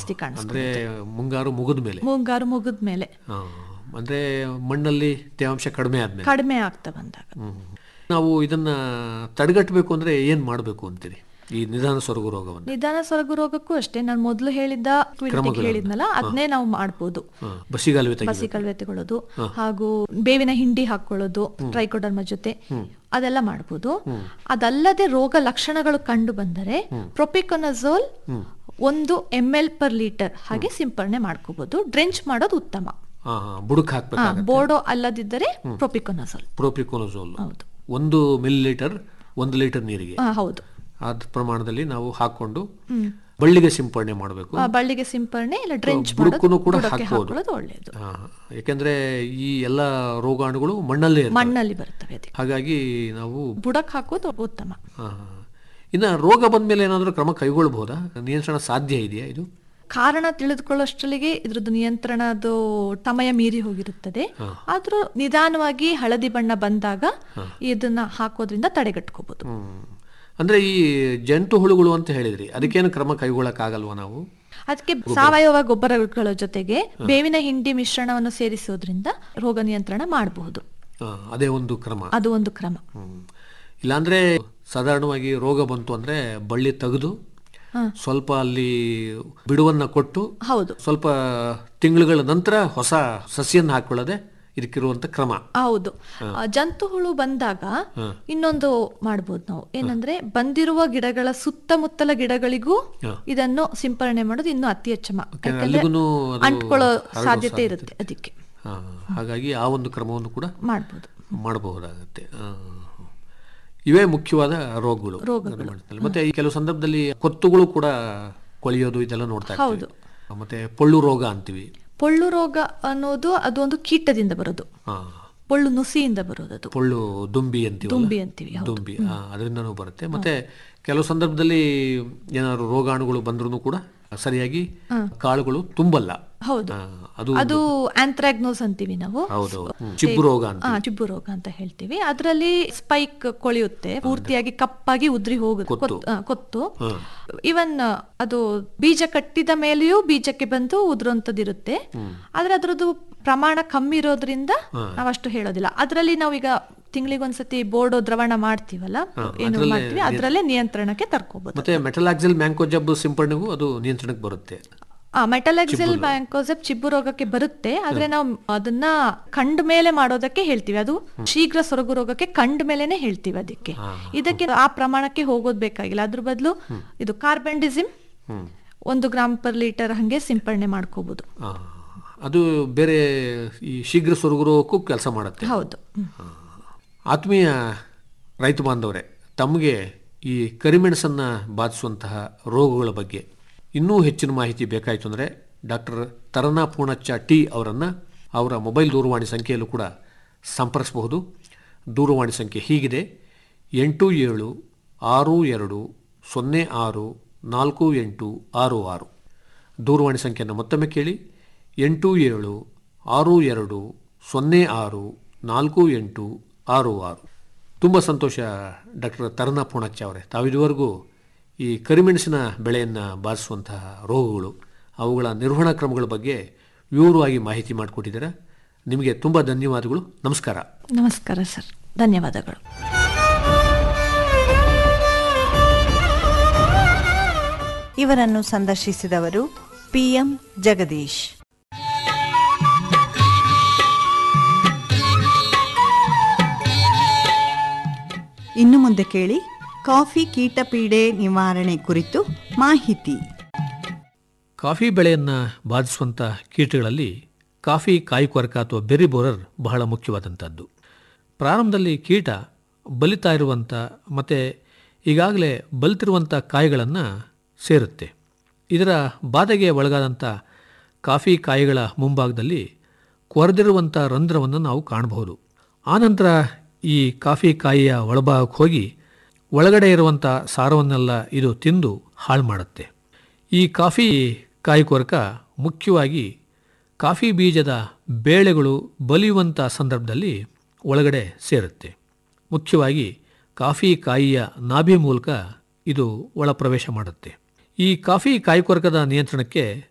ಜಾಸ್ತಿ ಕಾಣಿಸ್ಕೊಳ್ಳುತ್ತೆ ಅಂದ್ರೆ ಮುಂಗಾರು ಮುಗಿದ ಮೇಲೆ ಮುಂಗಾರು ಮುಗಿದ ಮೇಲೆ ಆ, ಅಂದ್ರೆ ಮಣ್ಣಲ್ಲಿ ತೇವಾಂಶ ಕಡಿಮೆ ಆದ್ಮೇಲೆ ಕಡಿಮೆ ಆಗ್ತಾ ಬಂದಾಗ ಹ್ಮ್. ನಾವು ಇದನ್ನ ತಡೆಗಟ್ಟಬೇಕು ಅಂದ್ರೆ ಏನ್ ಮಾಡಬೇಕು ಅಂತೀರಿ ಈ ನಿಧಾನ ಸೊರಗು ರೋಗವನ್ನು ನಿಧಾನ ಸೊರಗು ರೋಗಕ್ಕೂ ಅಷ್ಟೇ ನಾನು ಮೊದಲು ಹೇಳಿದ್ದ ಕ್ವಿಲ್ಟಿಗೆ ಹೇಳಿದ್ನಲ್ಲ ಅದನ್ನೇ ನಾವು ಮಾಡ್ಬೋದು ಆ, ಬಸಿಗಾಲುವೆ ತೆಗಿ ಬಸಿ ಕಳವೆ ತಗೊಳ್ಳೋದು ಹಾಗೂ ಬೇವಿನ ಹಿಂಡಿ ಹಾಕೊಳ್ಳೋದು ಟ್ರೈಕೋಡರ್ಮ ಜೊತೆ ಅದೆಲ್ಲ ಮಾಡ್ಬೋದು ಅದಲ್ಲದೆ ರೋಗ ಲಕ್ಷಣಗಳು ಕಂಡು ಬಂದರೆ ಪ್ರೊಪಿಕೊನಜೋಲ್ ಒಂದು ಎಂ ಎಲ್ ಪರ್ ಲೀಟರ್ ಹಾಗೆ ಸಿಂಪರಣೆ ಮಾಡ್ಕೋಬಹುದು ಡ್ರೆಂಚ್ ಮಾಡೋದು ಉತ್ತಮ ಹಾ ಬುಡಕ್ ಹಾ, ಹಾಕ್ಬೇಕಾಗ ಬೋರ್ಡೋ ಅಲ್ಲದಿದ್ದರೆ ಪ್ರೊಪಿಕೊನಜೋಲ್ ಪ್ರೋಪಿಕೋನಜೋಲ್ ಹೌದು ಒಂದು ಮಿಲಿ ಲೀಟರ್ ಒಂದು ಲೀಟರ್ ನೀರಿಗೆ ಹಾ, ಹೌದು ಅದ್ ಪ್ರಮಾಣದಲ್ಲಿ ನಾವು ಹಾಕೊಂಡು ಬಳ್ಳಿಗೆ ಸಿಂಪಡಣೆ ಮಾಡಬೇಕು ಆ, ಬಳ್ಳಿಗೆ ಸಿಂಪರಣೆ ಇಲ್ಲ ಡ್ರೆಂಚ್ ಬುಡಕ್ಕೂ ಮಾಡೋದು ಕೂಡ ಬುಡಕ್ಕೆ ಹಾಕ್ಬೋದು. ಹಾಕೊಳ್ಳೋದು ಒಳ್ಳೆಯದು ಯಾಕೆಂದ್ರೆ ಈ ಎಲ್ಲ ರೋಗಾಣುಗಳು ಮಣ್ಣಲ್ಲೇ ಇರ್ತವೆ ಮಣ್ಣಲ್ಲಿ ಬರ್ತವೆ ಅದಕ್ಕೆ ಹಾಗಾಗಿ ನಾವು ಬುಡಕ್ ಹಾಕೋದು ಉತ್ತಮ ಆ, ಇನ್ನ ರೋಗ ಬಂದ್ಮೇಲೆ ಏನಾದರೂ ಕ್ರಮ ಕೈಗೊಳ್ಬಹುದಾ ನಿಯಂತ್ರಣ ಸಾಧ್ಯ ಇದೆಯಾ ಇದು ಕಾರಣ ತಿಳಿದುಕೊಳ್ಳೋಷ್ಟರಲ್ಲಿಗೆ ಇದ್ರದ್ದು ನಿಯಂತ್ರಣದ ಸಮಯ ಮೀರಿ ಹೋಗಿರುತ್ತದೆ ಆದ್ರೂ ನಿಧಾನವಾಗಿ ಹಳದಿ ಬಣ್ಣ ಬಂದಾಗ ಇದನ್ನ ಹಾಕೋದ್ರಿಂದ ತಡೆಗಟ್ಕೋಬಹುದು ಹ್ಮ್. ಅಂದ್ರೆ ಈ ಜಂತು ಹುಳುಗಳು ಅಂತ ಹೇಳಿದ್ರಿ ಅದಕ್ಕೇನು ಕ್ರಮ ಕೈಗೊಳ್ಳಕ್ಕಾಗಲ್ವಾ ನಾವು ಅದಕ್ಕೆ ಸಾವಯವ ಗೊಬ್ಬರಗಳ ಜೊತೆಗೆ ಬೇವಿನ ಹಿಂಡಿ ಮಿಶ್ರಣವನ್ನು ಸೇರಿಸೋದ್ರಿಂದ ರೋಗ ನಿಯಂತ್ರಣ ಮಾಡಬಹುದು ಆ, ಅದೇ ಒಂದು ಕ್ರಮ ಅದು ಒಂದು ಕ್ರಮ ಹ್ಮ್. ಇಲ್ಲಾಂದ್ರೆ ಸಾಧಾರಣವಾಗಿ ರೋಗ ಬಂತು ಅಂದ್ರೆ ಬಳ್ಳಿ ತೆಗೆದು ಸ್ವಲ್ಪ ಅಲ್ಲಿ ಬಿಡುವನ್ನ ಕೊಟ್ಟು ಹೌದು ಸ್ವಲ್ಪ ತಿಂಗಳುಗಳ ನಂತರ ಹೊಸ ಸಸಿಯನ್ನು ಹಾಕೊಳ್ಳದೆ ಇದಕ್ಕಿರುವಂತ ಕ್ರಮ ಹೌದು ಆ, ಜಂತು ಹುಳು ಬಂದಾಗ ಇನ್ನೊಂದು ಮಾಡ್ಬೋದು ನಾವು ಏನಂದ್ರೆ ಬಂದಿರುವ ಗಿಡಗಳ ಸುತ್ತಮುತ್ತಲ ಗಿಡಗಳಿಗೂ ಇದನ್ನು ಸಿಂಪರಣೆ ಮಾಡೋದು ಇನ್ನೂ ಅತಿ ಹೆಚ್ಚಮ ಯಾಕಂದ್ರೆ ಅಲ್ಲಿಗೂನು ಅದು ಅಂಟ್ಕೊಳ್ಳೋ ಹರಡೋ ಸಾಧ್ಯತೆ ಇರುತ್ತೆ ಅದಕ್ಕೆ ಆ, ಹಾಗಾಗಿ ಆ ಒಂದು ಕ್ರಮವನ್ನು ಕೂಡ ಮಾಡ್ಬೋದು ಮಾಡಬಹುದಾಗತ್ತೆ ಆ. ಇವೇ ಮುಖ್ಯವಾದ ರೋಗಗಳು ಗಮನಿಸ್ದಲ್ಲಿ. ಮತ್ತೆ ಈ ಕೆಲವು ಸಂದರ್ಭದಲ್ಲಿ ಕೊತ್ತುಗಳು ಕೂಡ ಕೊಳೆಯೋದು ಇದೆಲ್ಲ ನೋಡ್ತಾ ಹೌದು. ಇರ್ತೀವಿ ಮತ್ತೆ ಪೊಳ್ಳು ರೋಗ ಅಂತೀವಿ ಪೊಳ್ಳು ರೋಗ ಅನ್ನೋದು ಅದು ಒಂದು ಕೀಟದಿಂದ ಬರೋದು ಆ, ಪೊಳ್ಳು ನುಸಿಯಿಂದ ಬರೋದು ಅದು ಪೊಳ್ಳು ದುಂಬಿ ಅಂತೀವಿ ದುಂಬಿ ಅಂತೀವಿ ಹೌದು. ದುಂಬಿ ಆ, ಅದರಿಂದನೂ ಬರುತ್ತೆ ಮತ್ತೆ ಕೆಲವು ಸಂದರ್ಭದಲ್ಲಿ ಏನಾದ್ರು ರೋಗಾಣುಗಳು ಬಂದ್ರೂ ಕೂಡ ಸರಿಯಾಗಿ ಕಾಳುಗಳು ತುಂಬಲ್ಲ ಹೌದು ಆ, ಅದು ಅದು ಆಂಥ್ರಾಗ್ನೋಸ್ ಅಂತೀವಿ ನಾವು ಹೌದು ಹ್ಮ್. ಚಿಬ್ಬು ರೋಗ ಅಂತ ಆ, ಚಿಬ್ಬು ರೋಗ ಅಂತ ಹೇಳ್ತೀವಿ ಅದರಲ್ಲಿ ಸ್ಪೈಕ್ ಕೊಳೆಯುತ್ತೆ ಪೂರ್ತಿಯಾಗಿ ಕಪ್ಪಾಗಿ ಉದ್ರಿ ಹೋಗುತ್ತೆ ಕೊತ್- ಆ, ಕೊತ್ತು ಇವನ್ ಅದು ಬೀಜ ಕಟ್ಟಿದ ಮೇಲೆಯೂ ಬೀಜಕ್ಕೆ ಬಂದು ಉದುರುವಂತದಿರುತ್ತೆ ಆದ್ರೆ ಅದ್ರದ್ದು ಪ್ರಮಾಣ ಕಮ್ಮಿ ಇರೋದ್ರಿಂದ ನಾವಷ್ಟು ಹೇಳೋದಿಲ್ಲ ಅದರಲ್ಲಿ ನಾವೀಗ ತಿಂಗಳಿಗೊಂದ್ಸತಿ ಬೋರ್ಡೋ ದ್ರವಣ ಮಾಡ್ತೀವಲ್ಲ ಏನು ಮಾಡ್ತೀವಿ ಅದರಲ್ಲೇ ನಿಯಂತ್ರಣಕ್ಕೆ ತರ್ಕೋಬಹುದು ಮತ್ತೆ ಮೆಟಲಾಕ್ಸಿಲ್ ಮ್ಯಾಂಕೋಜಬ್ ಸಿಂಪಡಣೆಗೂ ಅದು ನಿಯಂತ್ರಣಕ್ಕೆ ಬರುತ್ತೆ ಆ ಮೆಟಲೆಕ್ಸಿಲ್ ಬ್ಯಾಂಕೋಸೆಪ್ ಚಿಬ್ಬು ರೋಗಕ್ಕೆ ಬರುತ್ತೆ ಆದ್ರೆ ನಾವು ಅದನ್ನ ಕಂಡ ಮೇಲೆ ಮಾಡೋದಕ್ಕೆ ಹೇಳ್ತೀವಿ ಅದು ಶೀಘ್ರ ಸೊರಗು ರೋಗಕ್ಕೆ ಕಂಡ ಮೇಲೆನೆ ಹೇಳ್ತೀವಿ ಅದಕ್ಕೆ ಇದಕ್ಕೆ ಆ ಪ್ರಮಾಣಕ್ಕೆ ಹೋಗೋದ್ ಬೇಕಾಗಿಲ್ಲ ಅದ್ರ ಬದಲು ಇದು ಕಾರ್ಬೆಂಡಿಸಿಮ್ ಒಂದು ಗ್ರಾಮ್ ಪರ್ ಲೀಟರ್ ಹಂಗೆ ಸಿಂಪಡಣೆ ಮಾಡ್ಕೋಬಹುದು ಆ, ಅದು ಬೇರೆ ಈ ಶೀಘ್ರ ಸೊರಗುರೋಕ್ಕೂ ಕೆಲಸ ಮಾಡುತ್ತೆ ಹೌದು ಹ್ಮ್. ಆತ್ಮೀಯ ರೈತ ಬಾಂಧವರೇ ತಮಗೆ ಈ ಕರಿಮೆಣಸನ್ನು ಬಾಧಿಸುವಂತಹ ರೋಗಗಳ ಬಗ್ಗೆ ಇನ್ನೂ ಹೆಚ್ಚಿನ ಮಾಹಿತಿ ಬೇಕಾಯಿತು ಅಂದರೆ ಡಾಕ್ಟರ್ ತರನಾ ಪೂಣಚ್ಚ ಟಿ ಅವರನ್ನು ಅವರ ಮೊಬೈಲ್ ದೂರವಾಣಿ ಸಂಖ್ಯೆಯಲ್ಲೂ ಕೂಡ ಸಂಪರ್ಕಿಸಬಹುದು ದೂರವಾಣಿ ಸಂಖ್ಯೆ ಹೀಗಿದೆ ಎಂಟು ಏಳು ಆರು ಎರಡು ಸೊನ್ನೆ ಆರು ನಾಲ್ಕು ಎಂಟು ಆರು ಆರು ದೂರವಾಣಿ ಸಂಖ್ಯೆಯನ್ನು ಮತ್ತೊಮ್ಮೆ ಕೇಳಿ ಎಂಟು ಏಳು ಆರು ಎರಡು ಸೊನ್ನೆ ಆರು ನಾಲ್ಕು ಎಂಟು ಆರು ಆರು ತುಂಬ ಸಂತೋಷ ಡಾಕ್ಟರ್ ತರನಾ ಪೂಣಚ್ಚ ಅವರೇ ತಾವಿದುವರೆಗೂ ಈ ಕರಿಮೆಣಸಿನ ಬೆಳೆಯನ್ನು ಬಾಧಿಸುವಂತಹ ರೋಗಗಳು ಅವುಗಳ ನಿರ್ವಹಣಾ ಕ್ರಮಗಳ ಬಗ್ಗೆ ವಿವರವಾಗಿ ಮಾಹಿತಿ ಮಾಡಿಕೊಟ್ಟಿದ್ದೀರಾ ನಿಮಗೆ ತುಂಬ ಧನ್ಯವಾದಗಳು ನಮಸ್ಕಾರ ನಮಸ್ಕಾರ ಸರ್ ಧನ್ಯವಾದಗಳು ಇವರನ್ನು ಸಂದರ್ಶಿಸಿದವರು ಪಿಎಂ ಜಗದೀಶ್ ಇನ್ನು ಮುಂದೆ ಕೇಳಿ ಕಾಫಿ ಕೀಟಪೀಡೆ ನಿವಾರಣೆ ಕುರಿತು ಮಾಹಿತಿ ಕಾಫಿ ಬೆಳೆಯನ್ನು ಬಾಧಿಸುವಂಥ ಕೀಟಗಳಲ್ಲಿ ಕಾಫಿ ಕಾಯಿಕೊರಕ ಅಥವಾ ಬೆರಿ ಬೋರರ್ ಬಹಳ ಮುಖ್ಯವಾದಂಥದ್ದು ಪ್ರಾರಂಭದಲ್ಲಿ ಕೀಟ ಬಲಿತಾ ಇರುವಂಥ ಮತ್ತು ಈಗಾಗಲೇ ಬಲಿತಿರುವಂಥ ಕಾಯಿಗಳನ್ನು ಸೇರುತ್ತೆ ಇದರ ಬಾಧೆಗೆ ಒಳಗಾದಂಥ ಕಾಫಿ ಕಾಯಿಗಳ ಮುಂಭಾಗದಲ್ಲಿ ಕೊರೆದಿರುವಂಥ ರಂಧ್ರವನ್ನು ನಾವು ಕಾಣಬಹುದು ಆನಂತರ ಈ ಕಾಫಿ ಕಾಯಿಯ ಒಳಭಾಗಕ್ಕೆ ಹೋಗಿ ಒಳಗಡೆ ಇರುವಂಥ ಸಾರವನ್ನೆಲ್ಲ ಇದು ತಿಂದು ಹಾಳು ಮಾಡುತ್ತೆ ಈ ಕಾಫಿ ಕಾಯಿ ಕೊರಕ ಮುಖ್ಯವಾಗಿ ಕಾಫಿ ಬೀಜದ ಬೇಳೆಗಳು ಬಲಿಯುವಂಥ ಸಂದರ್ಭದಲ್ಲಿ ಒಳಗಡೆ ಸೇರುತ್ತೆ ಮುಖ್ಯವಾಗಿ ಕಾಫಿ ಕಾಯಿಯ ನಾಭಿ ಮೂಲಕ ಇದು ಒಳ ಪ್ರವೇಶ ಮಾಡುತ್ತೆ ಈ ಕಾಫಿ ಕಾಯಿ ಕೊರಕದ ನಿಯಂತ್ರಣಕ್ಕೆ